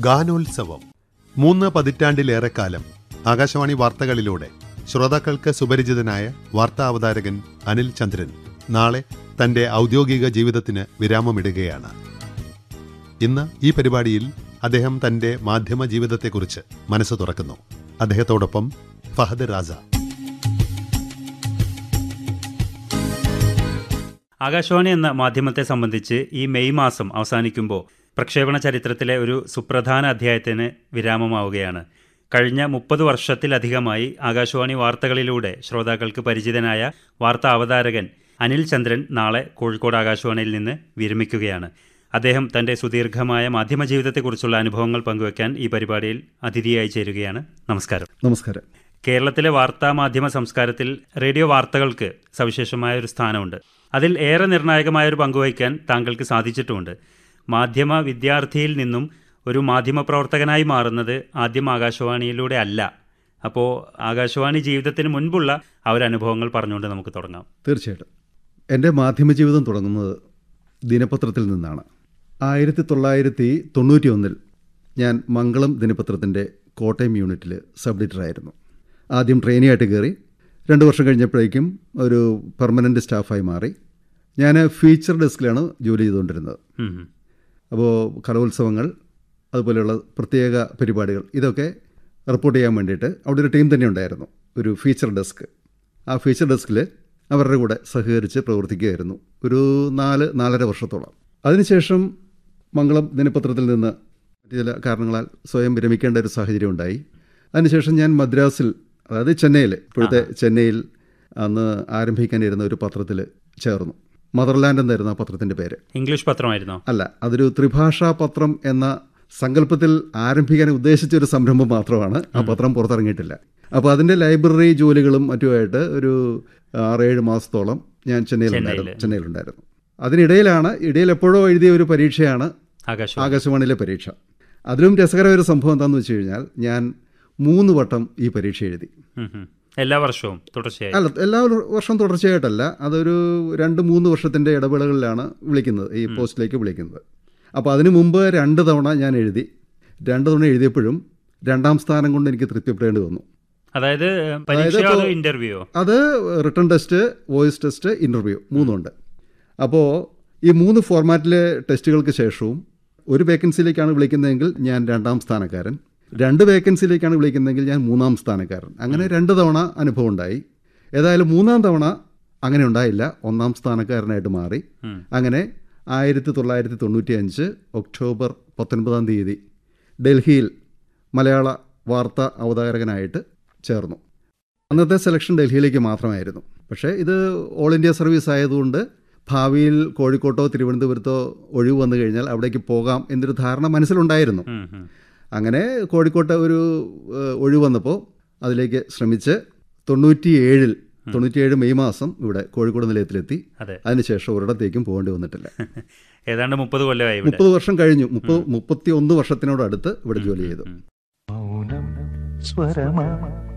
ഗാനോത്സവം മൂന്ന് പതിറ്റാണ്ടിലേറെക്കാലം ആകാശവാണി വാർത്തകളിലൂടെ ശ്രോതാക്കൾക്ക് സുപരിചിതനായ വാർത്താ അവതാരകൻ അനിൽ ചന്ദ്രൻ നാളെ തന്റെ ഔദ്യോഗിക ജീവിതത്തിന് വിരാമമിടുകയാണ് ഇന്ന് ഈ പരിപാടിയിൽ അദ്ദേഹം തന്റെ മാധ്യമ ജീവിതത്തെക്കുറിച്ച് മനസ്സ് തുറക്കുന്നു അദ്ദേഹത്തോടൊപ്പം ഫഹദ് റാസ ആകാശവാണി എന്ന മാധ്യമത്തെ സംബന്ധിച്ച് ഈ മെയ് മാസം അവസാനിക്കുമ്പോൾ പ്രക്ഷേപണ ചരിത്രത്തിലെ ഒരു സുപ്രധാന അധ്യായത്തിന് വിരാമമാവുകയാണ് കഴിഞ്ഞ മുപ്പത് വർഷത്തിലധികമായി ആകാശവാണി വാർത്തകളിലൂടെ ശ്രോതാക്കൾക്ക് പരിചിതനായ വാർത്താ അവതാരകൻ അനിൽ ചന്ദ്രൻ നാളെ കോഴിക്കോട് ആകാശവാണിയിൽ നിന്ന് വിരമിക്കുകയാണ് അദ്ദേഹം തൻ്റെ സുദീർഘമായ മാധ്യമ ജീവിതത്തെക്കുറിച്ചുള്ള അനുഭവങ്ങൾ പങ്കുവയ്ക്കാൻ ഈ പരിപാടിയിൽ അതിഥിയായി ചേരുകയാണ് നമസ്കാരം നമസ്കാരം കേരളത്തിലെ വാർത്താ മാധ്യമ സംസ്കാരത്തിൽ റേഡിയോ വാർത്തകൾക്ക് സവിശേഷമായ ഒരു സ്ഥാനമുണ്ട് അതിൽ ഏറെ നിർണായകമായ ഒരു പങ്കുവഹിക്കാൻ താങ്കൾക്ക് സാധിച്ചിട്ടുമുണ്ട് മാധ്യമ വിദ്യാർത്ഥിയിൽ നിന്നും ഒരു മാധ്യമ പ്രവർത്തകനായി മാറുന്നത് ആദ്യം ആകാശവാണിയിലൂടെ അല്ല അപ്പോൾ ആകാശവാണി ജീവിതത്തിന് മുൻപുള്ള ആ ഒരു അനുഭവങ്ങൾ പറഞ്ഞുകൊണ്ട് നമുക്ക് തുടങ്ങാം തീർച്ചയായിട്ടും എൻ്റെ മാധ്യമ ജീവിതം തുടങ്ങുന്നത് ദിനപത്രത്തിൽ നിന്നാണ് ആയിരത്തി തൊള്ളായിരത്തി തൊണ്ണൂറ്റി ഒന്നിൽ ഞാൻ മംഗളം ദിനപത്രത്തിൻ്റെ കോട്ടയം യൂണിറ്റിൽ സബ് എഡിറ്ററായിരുന്നു ആദ്യം ട്രെയിനിയായിട്ട് കയറി രണ്ട് വർഷം കഴിഞ്ഞപ്പോഴേക്കും ഒരു പെർമനൻ്റ് സ്റ്റാഫായി മാറി ഞാൻ ഫീച്ചർ ഡെസ്കിലാണ് ജോലി ചെയ്തുകൊണ്ടിരുന്നത് ഉം ഉം. അപ്പോൾ കലോത്സവങ്ങൾ അതുപോലെയുള്ള പ്രത്യേക പരിപാടികൾ ഇതൊക്കെ റിപ്പോർട്ട് ചെയ്യാൻ വേണ്ടിയിട്ട് അവിടെ ഒരു ടീം തന്നെ ഉണ്ടായിരുന്നു ഒരു ഫീച്ചർ ഡെസ്ക് ആ ഫീച്ചർ ഡെസ്കിൽ അവരുടെ കൂടെ സഹകരിച്ച് പ്രവർത്തിക്കുകയായിരുന്നു ഒരു നാല് നാലര വർഷത്തോളം അതിനുശേഷം മംഗളം ദിനപത്രത്തിൽ നിന്ന് മറ്റു ചില കാരണങ്ങളാൽ സ്വയം വിരമിക്കേണ്ട ഒരു സാഹചര്യം ഉണ്ടായി അതിനുശേഷം ഞാൻ മദ്രാസിൽ അതായത് ചെന്നൈയിൽ ഇപ്പോഴത്തെ ചെന്നൈയിൽ അന്ന് ആരംഭിക്കാനിരുന്ന ഒരു പത്രത്തിൽ ചേർന്നു മദർലാൻഡ് എന്നായിരുന്നു ആ പത്രത്തിൻ്റെ പേര് ഇംഗ്ലീഷ് പത്രമായിരുന്നോ അല്ല അതൊരു ത്രിഭാഷാ പത്രം എന്ന സങ്കല്പത്തിൽ ആരംഭിക്കാൻ ഉദ്ദേശിച്ച ഒരു സംരംഭം മാത്രമാണ് ആ പത്രം പുറത്തിറങ്ങിയിട്ടില്ല അപ്പോൾ അതിൻ്റെ ലൈബ്രറി ജോലികളും മറ്റുമായിട്ട് ഒരു ആറേഴ് മാസത്തോളം ഞാൻ ചെന്നൈയിലുണ്ടായിരുന്നു ചെന്നൈയിലുണ്ടായിരുന്നു അതിനിടയിലാണ് ഇടയിൽ എപ്പോഴോ എഴുതിയ ഒരു പരീക്ഷയാണ് ആകാശവാണി ആകാശവാണിയിലെ പരീക്ഷ അതിലും രസകരമായ ഒരു സംഭവം എന്താണെന്ന് വെച്ച് കഴിഞ്ഞാൽ ഞാൻ മൂന്ന് വട്ടം ഈ പരീക്ഷ എഴുതി ഉം ഉം. എല്ലാ വർഷവും തുടർച്ചയായി അല്ല എല്ലാ വർഷവും തുടർച്ചയായിട്ടല്ല അതൊരു രണ്ട് മൂന്ന് വർഷത്തിൻ്റെ ഇടവേളകളിലാണ് വിളിക്കുന്നത് ഈ പോസ്റ്റിലേക്ക് വിളിക്കുന്നത് അപ്പോൾ അതിനു മുമ്പ് രണ്ട് തവണ ഞാൻ എഴുതി രണ്ട് തവണ എഴുതിയപ്പോഴും രണ്ടാം സ്ഥാനം കൊണ്ട് എനിക്ക് തൃപ്തിപ്പെടേണ്ടി വന്നു അതായത് പരീക്ഷയോ അതോ ഇന്റർവ്യൂയോ അത് return test voice test interview മൂന്നുണ്ട് അപ്പോൾ ഈ മൂന്ന് ഫോർമാറ്റിലെ ടെസ്റ്റുകൾക്ക് ശേഷവും ഒരു വേക്കൻസിയിലേക്കാണ് വിളിക്കുന്നതെങ്കിൽ ഞാൻ രണ്ടാം സ്ഥാനക്കാരൻ രണ്ട് വേക്കൻസിയിലേക്കാണ് വിളിക്കുന്നതെങ്കിൽ ഞാൻ മൂന്നാം സ്ഥാനക്കാരൻ അങ്ങനെ രണ്ട് തവണ അനുഭവം ഉണ്ടായി ഏതായാലും മൂന്നാം തവണ അങ്ങനെ ഉണ്ടായില്ല ഒന്നാം സ്ഥാനക്കാരനായിട്ട് മാറി ഉം. അങ്ങനെ ആയിരത്തി തൊള്ളായിരത്തി തൊണ്ണൂറ്റി അഞ്ച് ഒക്ടോബർ പത്തൊൻപതാം തീയതി ഡൽഹിയിൽ മലയാള വാർത്താ അവതാരകനായിട്ട് ചേർന്നു അന്നത്തെ സെലക്ഷൻ ഡൽഹിയിലേക്ക് മാത്രമായിരുന്നു പക്ഷേ ഇത് ഓൾ ഇന്ത്യ സർവീസ് ആയതുകൊണ്ട് ഭാവിയിൽ കോഴിക്കോട്ടോ തിരുവനന്തപുരത്തോ ഒഴിവ് വന്നു കഴിഞ്ഞാൽ അവിടേക്ക് പോകാം എന്നൊരു ധാരണ മനസ്സിലുണ്ടായിരുന്നു ഉം ഉം. അങ്ങനെ കോഴിക്കോട്ട് ഒരു ഏഹ്, ഒഴിവ് വന്നപ്പോൾ അതിലേക്ക് ശ്രമിച്ച് തൊണ്ണൂറ്റിയേഴിൽ തൊണ്ണൂറ്റിയേഴ് മെയ് മാസം ഇവിടെ കോഴിക്കോട് നിലയത്തിലെത്തി അതെ അതിനുശേഷം ഒരിടത്തേക്കും പോകേണ്ടി വന്നിട്ടില്ല ഏതാണ്ട് മുപ്പത് കൊല്ലമായി ഇവിടെ മുപ്പത് വർഷം കഴിഞ്ഞു മുപ്പത് മുപ്പത്തി ഒന്ന് വർഷത്തിനോടടുത്ത് ഇവിടെ ജോലി ചെയ്തു മൗനം സ്വരമാ